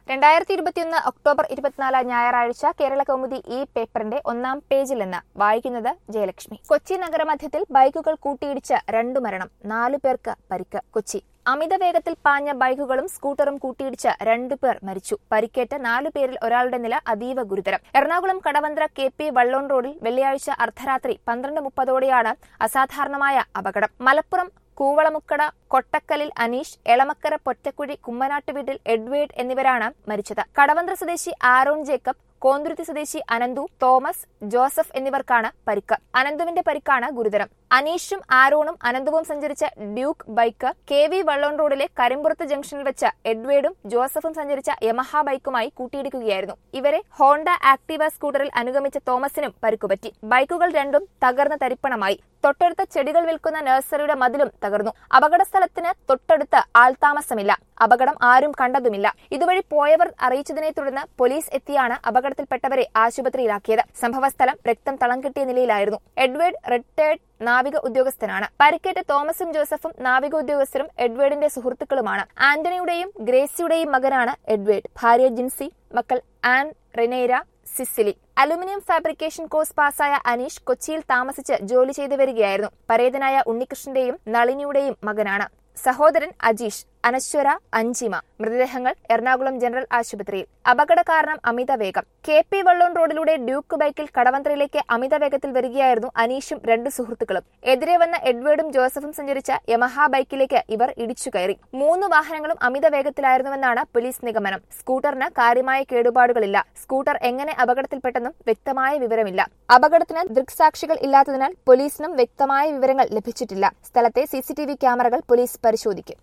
രണ്ടായിരത്തി ഇരുപത്തിയൊന്ന് ഒക്ടോബർ ഇരുപത്തിനാല് ഞായറാഴ്ച കേരള കൗമുദി ഈ പേപ്പറിന്റെ ഒന്നാം പേജിൽ നിന്ന് വായിക്കുന്നത് ജയലക്ഷ്മി കൊച്ചി നഗരമധ്യത്തിൽ ബൈക്കുകൾ കൂട്ടിയിടിച്ച് രണ്ടു മരണം നാലു പേർക്ക് പരിക്ക് കൊച്ചി അമിത വേഗത്തിൽ പാഞ്ഞ ബൈക്കുകളും സ്കൂട്ടറും കൂട്ടിയിടിച്ച് രണ്ടുപേർ മരിച്ചു പരിക്കേറ്റ നാലു പേരിൽ ഒരാളുടെ നില അതീവ ഗുരുതരം എറണാകുളം കടവന്ത്ര കെ പി വള്ളോൺ റോഡിൽ വെള്ളിയാഴ്ച അർദ്ധരാത്രി പന്ത്രണ്ട് മുപ്പതോടെയാണ് അസാധാരണമായ അപകടം മലപ്പുറം കൂവളമുക്കട കൊട്ടക്കലിൽ അനീഷ് എളമക്കര പൊറ്റക്കുഴി കുമ്മനാട്ട് വീട്ടിൽ എഡ്വേർഡ് എന്നിവരാണ് മരിച്ചത് കടവന്ത്ര സ്വദേശി ആരോൺ ജേക്കബ് കോന്തുരുത്തി സ്വദേശി അനന്തു തോമസ് ജോസഫ് എന്നിവർക്കാണ് പരിക്ക് അനന്തുവിന്റെ പരിക്കാണ് ഗുരുതരം അനീഷും ആരോണും അനന്തുവും സഞ്ചരിച്ച Duke bike K V Vallon റോഡിലെ കരിമ്പുറത്ത് ജംഗ്ഷനിൽ വെച്ച് എഡ്വേർഡും ജോസഫും സഞ്ചരിച്ച യമഹ ബൈക്കുമായി കൂട്ടിയിടിക്കുകയായിരുന്നു ഇവരെ ഹോണ്ട ആക്ടീവ സ്കൂട്ടറിൽ അനുഗമിച്ച തോമസിനും പരിക്കുപറ്റി ബൈക്കുകൾ രണ്ടും തകർന്ന തരിപ്പണമായി തൊട്ടടുത്ത ചെടികൾ വിൽക്കുന്ന നഴ്സറിയുടെ മതിലും തകർന്നു അപകട സ്ഥലത്തിന് തൊട്ടടുത്ത് ആൾതാമസമില്ല അപകടം ആരും കണ്ടതുമില്ല ഇതുവഴി പോയവർ അറിയിച്ചതിനെ തുടർന്ന് പോലീസ് എത്തിയാണ് അപകടത്തിൽപ്പെട്ടവരെ ആശുപത്രിയിലാക്കിയത് സംഭവസ്ഥലം രക്തം തളം കെട്ടിയ നിലയിലായിരുന്നു എഡ്വേർഡ് റിട്ടയർഡ് നാവിക ഉദ്യോഗസ്ഥനാണ് പരിക്കേറ്റ തോമസും ജോസഫും നാവിക ഉദ്യോഗസ്ഥരും എഡ്വേർഡിന്റെ സുഹൃത്തുക്കളുമാണ് ആന്റണിയുടെയും ഗ്രേസിയുടെയും മകനാണ് എഡ്വേർഡ് ഭാര്യ ജിൻസി മക്കൾ Ann Rinera Cecily aluminium fabrication course പാസ്സായ അനീഷ് കൊച്ചിയിൽ താമസിച്ച് ജോലി ചെയ്തു വരികയായിരുന്നു പരേതനായ ഉണ്ണികൃഷ്ണന്റെയും നളിനിയുടെയും മകനാണ് സഹോദരൻ അജീഷ് അനശ്വര അഞ്ചിമ മൃതദേഹങ്ങൾ എറണാകുളം ജനറൽ ആശുപത്രിയിൽ അപകട കാരണം അമിത വേഗം കെ പി വള്ളോൺ റോഡിലൂടെ ഡ്യൂക്ക് ബൈക്കിൽ കടവന്ത്രയിലേക്ക് അമിത വേഗത്തിൽ വരികയായിരുന്നു അനീഷും രണ്ട് സുഹൃത്തുക്കളും എതിരെ വന്ന എഡ്വേർഡും ജോസഫും സഞ്ചരിച്ച യമഹ ബൈക്കിലേക്ക് ഇവർ ഇടിച്ചു കയറി മൂന്ന് വാഹനങ്ങളും അമിത വേഗത്തിലായിരുന്നുവെന്നാണ് പോലീസ് നിഗമനം സ്കൂട്ടറിന് കാര്യമായ കേടുപാടുകളില്ല സ്കൂട്ടർ എങ്ങനെ അപകടത്തിൽപ്പെട്ടെന്നും വ്യക്തമായ വിവരമില്ല അപകടത്തിന് ദൃക്സാക്ഷികൾ ഇല്ലാത്തതിനാൽ പോലീസിനും വ്യക്തമായ വിവരങ്ങൾ ലഭിച്ചിട്ടില്ല സ്ഥലത്തെ സിസിടിവി ക്യാമറകൾ പോലീസ് പരിശോധിക്കും